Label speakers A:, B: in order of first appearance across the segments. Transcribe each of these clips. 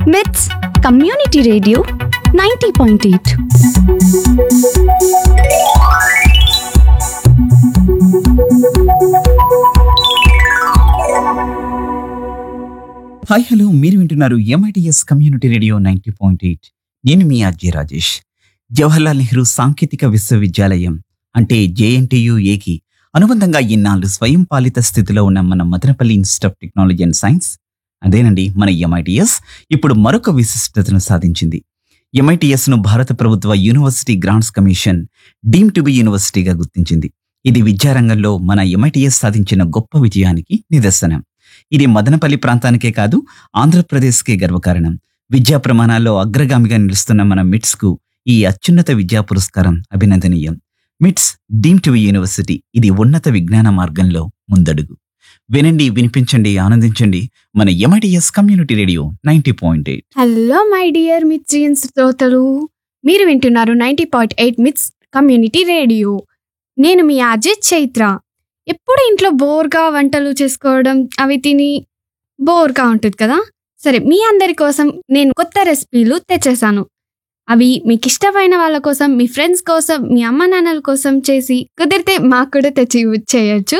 A: మిట్స్ community radio ninety point eight
B: hi hello మీరు వింటున్నారు MITS community radio ninety point eight నేను మీ ఆర్జే రాజేష్ జవహర్లాల్ నెహ్రూ సాంకేతిక విశ్వవిద్యాలయం అంటే జేఎన్టీయుఏకి అనుబంధంగా ఇన్నాళ్ళు స్వయం పాలిత స్థితిలో ఉన్న మన Madanapalle institute of technology and science అదేనండి మన ఎంఐటిఎస్ ఇప్పుడు మరొక విశిష్టతను సాధించింది ఎంఐటిఎస్ ను భారత ప్రభుత్వ university grants commission deem to be యూనివర్సిటీగా గుర్తించింది ఇది విద్యారంగంలో మన ఎంఐటిఎస్ సాధించిన గొప్ప విజయానికి నిదర్శనం ఇది మదనపల్లి ప్రాంతానికే కాదు ఆంధ్రప్రదేశ్కే గర్వకారణం విద్యా ప్రమాణాల్లో అగ్రగామిగా నిలుస్తున్న మన మిట్స్ కు ఈ అత్యున్నత విద్యా పురస్కారం అభినందనీయం మిట్స్ డీమ్ టు యూనివర్సిటీ ఇది ఉన్నత విజ్ఞాన మార్గంలో ముందడుగు వినండి వినిపించండి ఆనందించండి మన MITS community radio ninety point eight
A: hello my dear మిత్రియన్ శ్రోతలు మీరు వింటున్నారు ninety point eight MITS community radio నేను మీ అజిత్ చైత్ర ఎప్పుడు ఇంట్లో బోర్గా వంటలు చేసుకోవడం అవి తిని బోర్గా ఉంటుంది కదా సరే మీ అందరి కోసం నేను కొత్త రెసిపీలు తెచ్చేసాను అవి మీకు ఇష్టమైన వాళ్ళ కోసం మీ ఫ్రెండ్స్ కోసం మీ అమ్మ నాన్నల కోసం చేసి కుదిరితే మాకు కూడా తెచ్చి చేయొచ్చు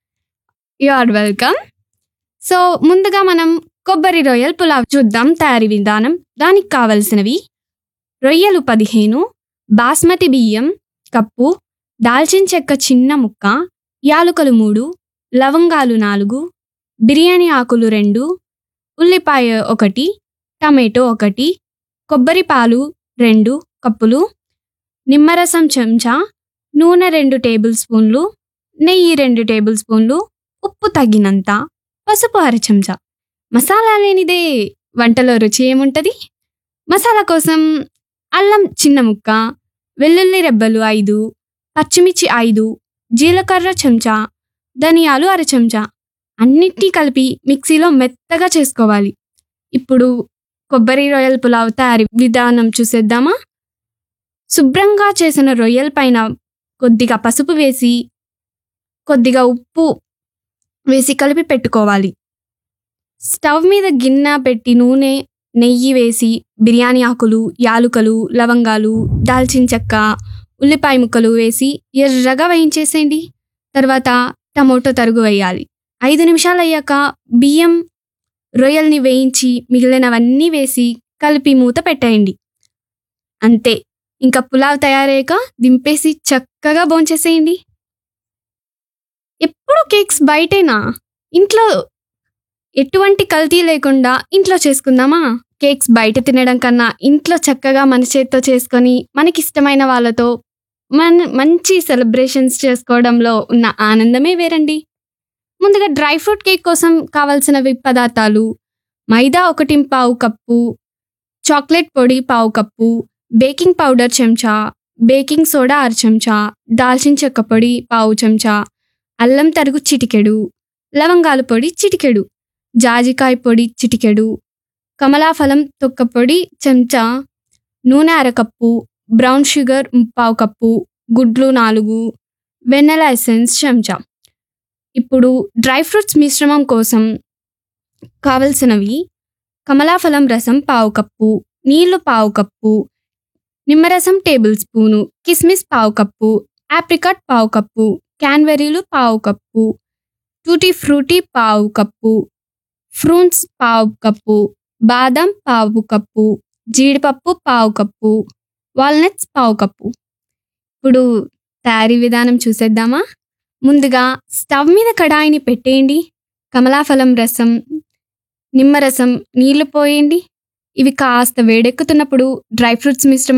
A: యు ఆర్ వెల్కమ్ సో ముందుగా మనం కొబ్బరి రొయ్యల పులావ్ చూద్దాం తయారీ విధానం దానికి కావలసినవి రొయ్యలు పదిహేను బాస్మతి బియ్యం కప్పు దాల్చిన చెక్క చిన్న ముక్క యాలుకలు మూడు లవంగాలు నాలుగు బిర్యానీ ఆకులు రెండు ఉల్లిపాయ ఒకటి టమాటో ఒకటి కొబ్బరి పాలు రెండు కప్పులు నిమ్మరసం చెంచా నూనె రెండు టేబుల్ స్పూన్లు నెయ్యి రెండు టేబుల్ స్పూన్లు ఉప్పు తగినంత పసుపు అర చెంచా మసాలా లేనిదే వంటలో రుచి ఏముంటుంది మసాలా కోసం అల్లం చిన్న ముక్క వెల్లుల్లి రెబ్బలు ఐదు పచ్చిమిర్చి ఐదు జీలకర్ర చెంచా ధనియాలు అర చెంచా అన్నిటినీ కలిపి మిక్సీలో మెత్తగా చేసుకోవాలి ఇప్పుడు కొబ్బరి రొయ్యల పులావ్ తయారీ విధానం చూసేద్దామా శుభ్రంగా చేసిన రొయ్యల పైన కొద్దిగా పసుపు వేసి కొద్దిగా ఉప్పు వేసి కలిపి పెట్టుకోవాలి స్టవ్ మీద గిన్నె పెట్టి నూనె నెయ్యి వేసి బిర్యానీ ఆకులు యాలుకలు లవంగాలు దాల్చిన చెక్క ఉల్లిపాయ ముక్కలు వేసి ఎర్రగా వేయించేసేయండి తర్వాత టమోటో తరుగు వేయాలి ఐదు నిమిషాలు అయ్యాక బియ్యం రొయ్యల్ని వేయించి మిగిలినవన్నీ వేసి కలిపి మూత పెట్టేయండి అంతే ఇంకా పులావ్ తయారయ్యాక దింపేసి చక్కగా భోంచేసేయండి ఎప్పుడు కేక్స్ బయటేనా ఇంట్లో ఎటువంటి కల్తీ లేకుండా ఇంట్లో చేసుకుందామా కేక్స్ బయట తినడం కన్నా ఇంట్లో చక్కగా మన చేత్తో చేసుకొని మనకిష్టమైన వాళ్ళతో మన మంచి సెలబ్రేషన్స్ చేసుకోవడంలో ఉన్న ఆనందమే వేరండి ముందుగా డ్రై ఫ్రూట్ కేక్ కోసం కావాల్సినవి పదార్థాలు మైదా ఒకటి పావు కప్పు చాక్లెట్ పొడి పావు కప్పు బేకింగ్ పౌడర్ చెంచా బేకింగ్ సోడా అర చెంచా దాల్చిన చెక్క పొడి పావు చెంచా అల్లం తరుగు చిటికెడు లవంగాల పొడి చిటికెడు జాజికాయ పొడి చిటికెడు కమలాఫలం తొక్క పొడి చెంచా నూనె అరకప్పు బ్రౌన్ షుగర్ పావు కప్పు గుడ్లు నాలుగు వెన్నెల ఎసెన్స్ చెంచా ఇప్పుడు డ్రై ఫ్రూట్స్ మిశ్రమం కోసం కావలసినవి కమలాఫలం రసం పావు కప్పు నీళ్లు పావు కప్పు నిమ్మరసం టేబుల్ స్పూను కిస్మిస్ పావు కప్పు ఆప్రికాట్ పావు కప్పు క్యాన్వెరీలు పావు కప్పు టూటీ ఫ్రూటీ పావు కప్పు ఫ్రూట్స్ పావు కప్పు బాదం పావు కప్పు జీడిపప్పు పావు కప్పు వాల్నట్స్ పావు కప్పు ఇప్పుడు తయారీ విధానం చూసేద్దామా ముందుగా స్టవ్ మీద కడాయిని పెట్టేయండి కమలాఫలం రసం నిమ్మరసం నీళ్లు పోయండి ఇవి కాస్త వేడెక్కుతున్నప్పుడు డ్రై ఫ్రూట్స్ మిశ్రమం